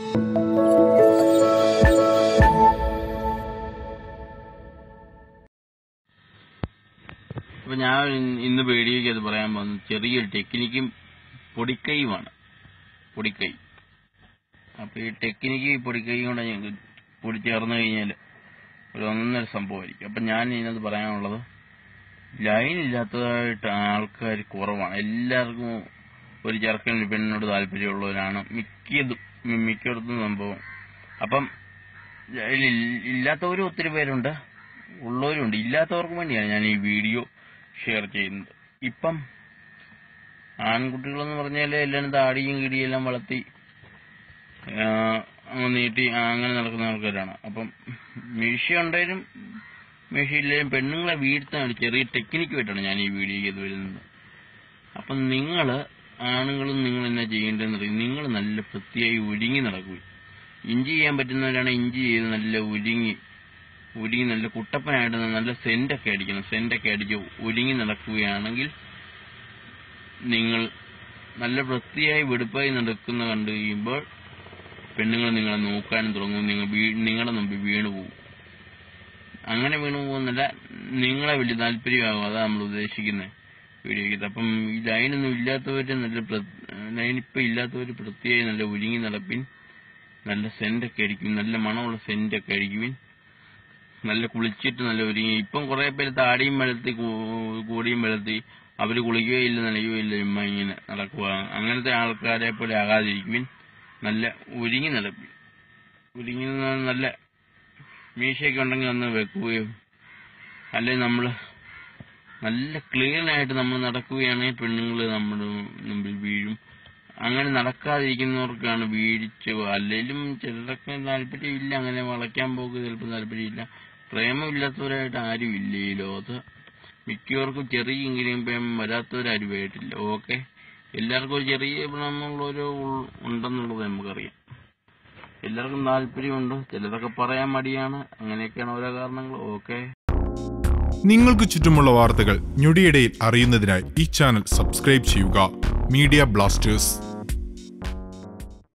അപ്പൊ ഞാൻ ഇന്ന് ഇന്ന് വീഡിയോയ്ക്ക് അത് പറയാൻ പോകുന്നത് ചെറിയൊരു ടെക്നിക്കും പൊടിക്കൈയുമാണ് പൊടിക്കൈ അപ്പൊ ഈ ടെക്നിക്ക് പൊടിക്കൈ കൊണ്ട് ഞങ്ങൾക്ക് പൊടി ചേർന്ന് കഴിഞ്ഞാൽ ഒരു ഒന്നൊന്നര സംഭവമായിരിക്കും അപ്പൊ ഞാൻ ഇതിനകത്ത് പറയാനുള്ളത് ലൈൻ ഇല്ലാത്തതായിട്ട് ആൾക്കാർ കുറവാണ് എല്ലാവർക്കും ഒരു ചെറുക്കൻ ഒരു പെണ്ണിനോട് താല്പര്യമുള്ളവരാണ് മിക്കതും മി- മിക്കയിടത്തും സംഭവം അപ്പം ഇതിൽ ഇല്ലാത്തവരും ഒത്തിരി പേരുണ്ട് ഉള്ളവരുണ്ട് ഇല്ലാത്തവർക്ക് വേണ്ടിയാണ് ഞാൻ ഈ വീഡിയോ ഷെയർ ചെയ്യുന്നത് ഇപ്പം ആൺകുട്ടികളെന്ന് പറഞ്ഞാൽ എല്ലാവരും താടിയും കിടിയും എല്ലാം വളർത്തി ആ, അങ്ങ് നീട്ടി ആ, അങ്ങനെ നടക്കുന്ന ആൾക്കാരാണ് അപ്പം മീശ ഉണ്ടായാലും മീശയില്ലെങ്കിലും പെണ്ണുങ്ങളെ വീഴ്ത്താൻ ഒരു ചെറിയ ടെക്നിക്കുമായിട്ടാണ് ഞാൻ ഈ വീഡിയോ ചെയ്ത് വരുന്നത് അപ്പം നിങ്ങൾ ആണുങ്ങളും നിങ്ങൾ എന്നാ ചെയ്യേണ്ടതെന്ന് അറിയും നിങ്ങൾ നല്ല വൃത്തിയായി ഒരുങ്ങി നടക്കുക ഇഞ്ചി ചെയ്യാൻ പറ്റുന്നവരാണ് ഇഞ്ചി ചെയ്ത് നല്ല ഒരുങ്ങി ഒരുങ്ങി നല്ല കുട്ടപ്പനായിട്ട് നല്ല സെന്റൊക്കെ അടിക്കണം സെന്റൊക്കെ അടിച്ച് ഒരുങ്ങി നടക്കുകയാണെങ്കിൽ നിങ്ങൾ നല്ല വൃത്തിയായി വെടുപ്പായി നടക്കുന്ന കണ്ടു കഴിയുമ്പോൾ പെണ്ണുങ്ങൾ നിങ്ങളെ നോക്കാനും തുടങ്ങും നിങ്ങൾ വീ- നിങ്ങളുടെ മുമ്പിൽ വീണു പോകും അങ്ങനെ വീണു പോകുന്നില്ല നിങ്ങളെ വലിയ താല്പര്യമാകും അതാ നമ്മൾ ഉദ്ദേശിക്കുന്നത് വീഡിയോയ്ക്ക് അപ്പം ഈ ലൈനൊന്നും ഇല്ലാത്തവര് നല്ല ലൈൻ ഇപ്പം ഇല്ലാത്തവര് പ്രത്യേകം നല്ല ഒരുങ്ങി നടപ്പിൻ നല്ല സെന്റൊക്കെ അടിക്കും നല്ല മണമുള്ള സെന്റൊക്കെ അടിക്കുവിൻ നല്ല കുളിച്ചിട്ട് നല്ല ഒരുങ്ങി ഇപ്പം കുറെ പേര് താടിയും വെളുത്തി കൂ- കൂടിയും വെളുത്തി അവര് കുളിക്കുകയില്ല നനയുകയില്ല ഇമ്മ ഇങ്ങനെ നടക്കുക അങ്ങനത്തെ ആൾക്കാരെ പോലെ ആകാതിരിക്കുവിൻ നല്ല ഒരുങ്ങി നടപ്പിൻ ഒരുങ്ങി നിന്നാൽ നല്ല മീശയൊക്കെ ഉണ്ടെങ്കിൽ ഒന്ന് വെക്കുകയോ അല്ലെ നമ്മള് നല്ല ക്ലീൻ ആയിട്ട് നമ്മൾ നടക്കുകയാണെങ്കിൽ പെണ്ണുങ്ങൾ നമ്മുടെ മുമ്പിൽ വീഴും അങ്ങനെ നടക്കാതിരിക്കുന്നവർക്കാണ് വീഴ്ച അല്ലെങ്കിലും ചിലരൊക്കെ താല്പര്യമില്ല അങ്ങനെ വളയ്ക്കാൻ പോകുക ചിലപ്പോൾ താല്പര്യമില്ല പ്രേമമില്ലാത്തവരായിട്ട് ആരും ഇല്ല ഈ ലോകത്ത് മിക്കവർക്കും ചെറിയ ഇങ്ങനെ പ്രേമം വരാത്തവരാരും ആയിട്ടില്ല ഓക്കെ എല്ലാവർക്കും ഒരു ചെറിയ പ്രേമമുള്ളവരോ ഉൾ- ഉണ്ടെന്നുള്ളത് നമുക്കറിയാം എല്ലാവർക്കും താല്പര്യമുണ്ട് ചിലതൊക്കെ പറയാൻ മടിയാണ് അങ്ങനെയൊക്കെയാണ് ഓരോ കാരണങ്ങൾ ഓക്കെ നിങ്ങൾക്ക് ചുറ്റുമുള്ള വാർത്തകൾ ഞൊടിയിടയിൽ അറിയുന്നതിനായി ഈ ചാനൽ സബ്സ്ക്രൈബ് ചെയ്യുക മീഡിയ ബ്ലാസ്റ്റേഴ്സ്